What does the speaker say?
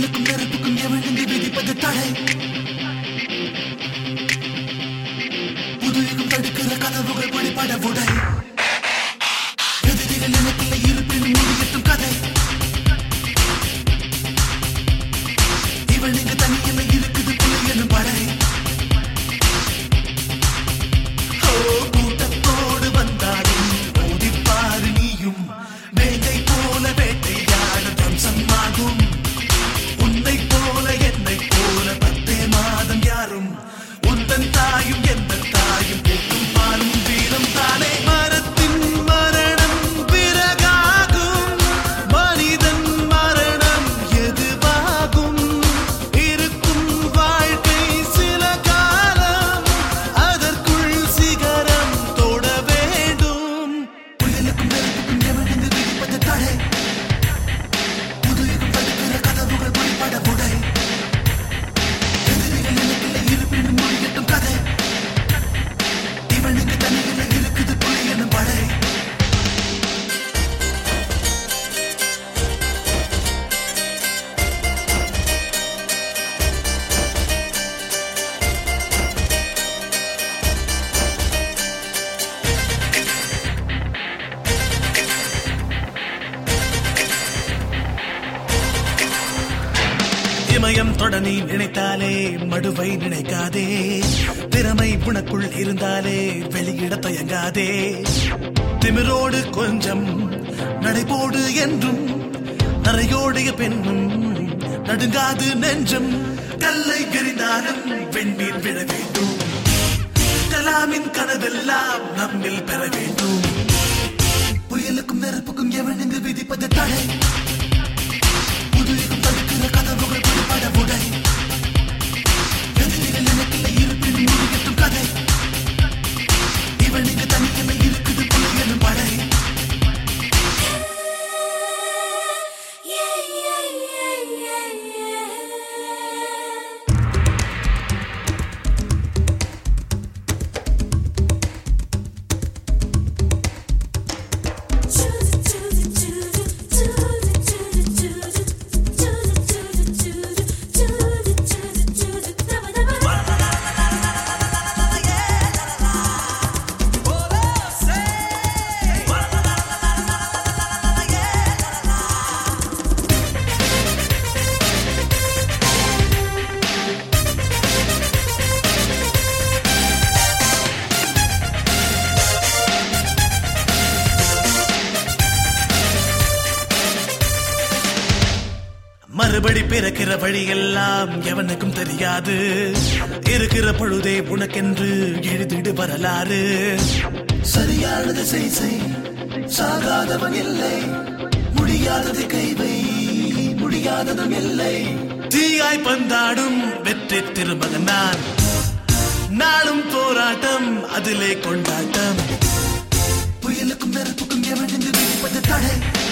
புயலுக்கும் நெருப்புக்கும் எவழுந்து விதிப்பது தடை புதுயுகம் தடுக்கிற கதவுகள் வழிபட உடை எதிரிகள் எனக்குள்ள இருப்பினும் முடியட்டும் கதை இவள் இங்கு தனியில் இருக்குது புலி எனும் படை ஓ, கூட்டத்தோடு வந்தாலும் ஓடிப்பாரு நீயும் வேங்கை போல வேட்டையாட தம்சமாகும் உன்னை போல என்னை போல பத்தே மாதம் யாரும் உந்தன் தாயும் எந்த தாயும் கூட்டும் பாலும் வீரம் தானே மரத்தின் மரணம் பிறகாகும் மனிதன் மரணம் எதுவாகும் இருக்கும் வாழ்க்கை சில காலம் அதற்குள் சிகரம் தொட வேண்டும் புயலுக்கும் நெருப்புக்கும் எவனிந்து விதிப்பது தடை புதுயுகம் தடுக்கிற கதவுகள் வழிபட உடை எதிரிகள் எனக்குள்ள இருப்பினும் மொழியட்டும் கதை இவனுக்கு தனியில் இருக்குது புலி எனும் படை இமயம் தொட நீ நினைத்தாலே மடுவை நினைக்காதே திறமை உனக்குள் இருந்தாலே வெளியிட தயங்காதே திமிரோடு கொஞ்சம் நடைபோடு என்றும் நரையோடைய பெண்ணும் நடுங்காது நெஞ்சம் கல்லை எறிந்தாலும் வெண்ணீர் விழ வேண்டும் கலாமின் கனவெல்லாம் நம்மில் பெற வேண்டும் புயலுக்கும் நெருப்புக்கும் எவன் இங்கு விதிப்பது தடை புதுயுகம் தடுக்கிற கதவுகள் வழிபட உடை எதிரிகள் எனக்குள்ள இருப்பினும் முடியட்டும் கதை இவன் இங்கு தனியில் இருக்குது புலி எனும் படை Yeah, yeah, yeah, yeah, yeah. மறுபடி பிறக்கிற வழியெல்லாம் எவனுக்கும் தெரியாது இருக்கிற பொழுதே உனக்கென்று எழுதிடு வரலாறு சரியானது செய் செய் சாகாதவன் இல்லை முடியாதது கைவை முடியாததும் இல்லை தீயாய் பந்தாடும் வெற்றி திருமகன் நான் நாளும் போராட்டம் அதிலே கொண்டாட்டம் புயலுக்கும் நெருப்புக்கும் எவன் விதிப்பது தடை